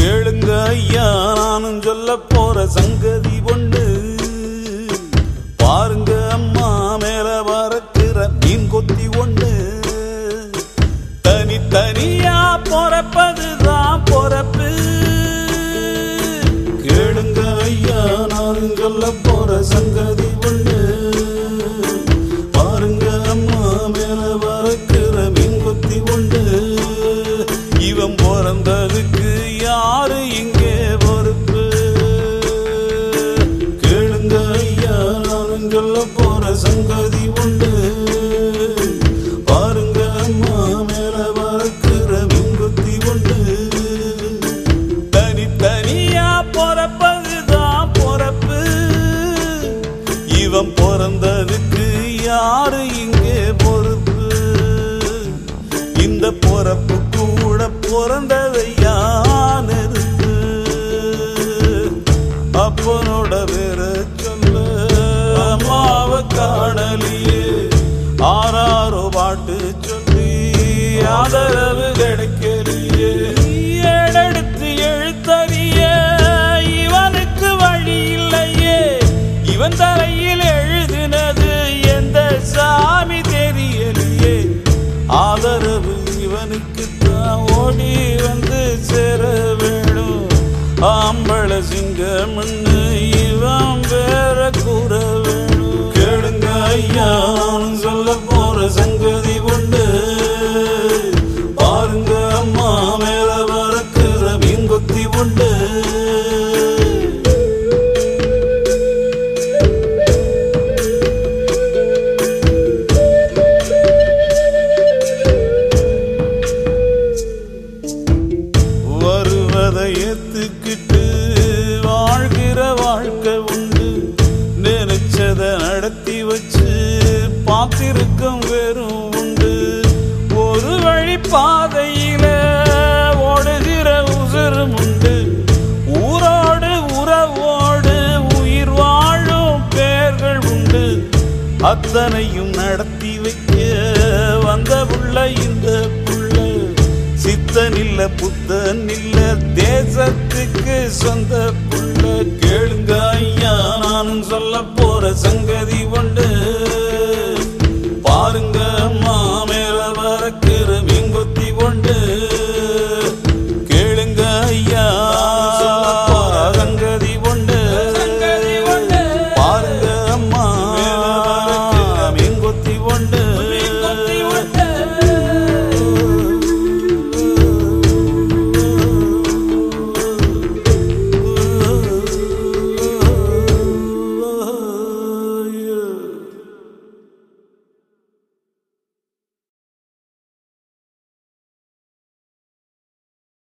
கேளுங்க ஐயா நானும் சொல்ல போற சங்கதி ஒண்ணு பாருங்க அம்மா மேல பறக்கிற மீன் கொத்தி ஒண்ணு தனி தனியா பொறப்பதுதான் பொறப்பு கேளுங்க ஐயா நானும் சொல்ல போற சங்கதி ஒண்ணு பாருங்க அம்மா மேல பறக்கிற மீன் கொத்தி ஒண்ணு இவன் பிறந்ததுக்கு யாரு இங்கே பொறுப்பு கேளுங்க ஐயா நானும் சொல்ல போற சங்கதி உண்டு பாருங்க அம்மா மேல பறக்கிற மின்குத்தி உண்டு தனித்தனியா பொறப்பதுதான் பொறப்பு இவன் பிறந்ததுக்கு யாரு இங்கே பொறுப்பு இந்த பொறப்பு கூட பிறந்ததை யான் இருக்கு அப்பனோட பேர சொல்ல அம்மாவை காணலியே ஆறாரோ பாட்டு சொல்லி ஆதரவு கிடைக்கலையே ஏடெடுத்து எழுத்தறிய இவனுக்கு வழி இல்லையே இவன் தலையில் எழுதினது எந்த சாமி தெரியலையே ஆதரவு இவனுக்கு தான் ஓடி வந்து சேர வேணும் ஆம்பள சிங்கம்னு இவன் வேற கூற வேணும் கேளுங்க ஐயா நானும் சொல்ல போற சங்கதி உண்டு பாருங்க அம்மா மேல பறக்கிற மீன் கொத்தி உண்டு வருவதை ஏத்துக்கிட்டு வாழ்கிற வாழ்க்கை உண்டு நினைச்சத நடத்தி வச்சு பார்த்திருக்கும் வெறும் உண்டு ஒரு வழி பாதையில ஓடுகிற உசுரும் உண்டு ஊரோடு உறவோடு உயிர் வாழும் பேர்கள் உண்டு அத்தனையும் நடத்தி வைக்க வந்த புள்ள இந்த புள்ள சித்தன் இல்ல புத்தன் இல்ல தேசத்துக்கு சொந்த புள்ள கேளுங்க ஐயா நானும் சொல்ல போற சங்கதி உண்டு